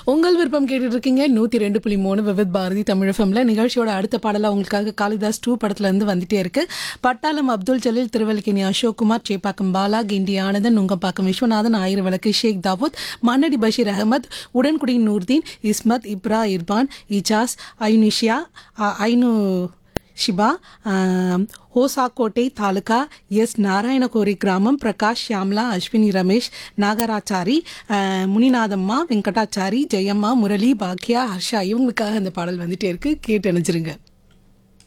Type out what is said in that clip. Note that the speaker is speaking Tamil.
உங்கள் விருப்பம் கேட்டுட்டு இருக்கீங்க நூத்தி ரெண்டு புள்ளி மூணு விவித் பாரதி தமிழ் எஃப்எம்ல நிகழ்ச்சியோட அடுத்த பாடலா உங்களுக்காக காளிதாஸ் டூ படத்துல இருந்து வந்துட்டே இருக்கு பட்டாளம் அப்துல் ஜலீல் திருவல்லிக்கேணி அசோக்குமார் சேப்பாக்கம் பாலா கிண்டி ஆனந்தன் நுங்கம்பாக்கம் விஸ்வநாதன் ஆயிரம் விளக்கு ஷேக் தாவூத் மன்னடி பஷீர் அகமத் உடன்குடி நூர்தீன் இஸ்மத் இப்ரா இர்பான் இஜாஸ் ஐனுஷியா அ- ஐனு ಶಿಬಾ ಆಮ್, ಹೊಸಕೋಟೆ ತಾಲೂಕಾ ಎಸ್ ನಾರಾಯಣಕೋರಿ ಗ್ರಾಮಂ ಪ್ರಕಾಶ್ ಶ್ಯಾಮ್ಲಾ ಅಶ್ವಿನಿ ರಮೇಶ್ நாகராச்சாரி ஆ, முனிநாதம்மா வெங்கடாச்சாரி ஜெயம்மா முரளி பாக்யா ஹர்ஷா இவங்களுக்காக அந்த பாடல் வந்துட்டே இருக்கு கேட்டு அணிஞ்சிருங்க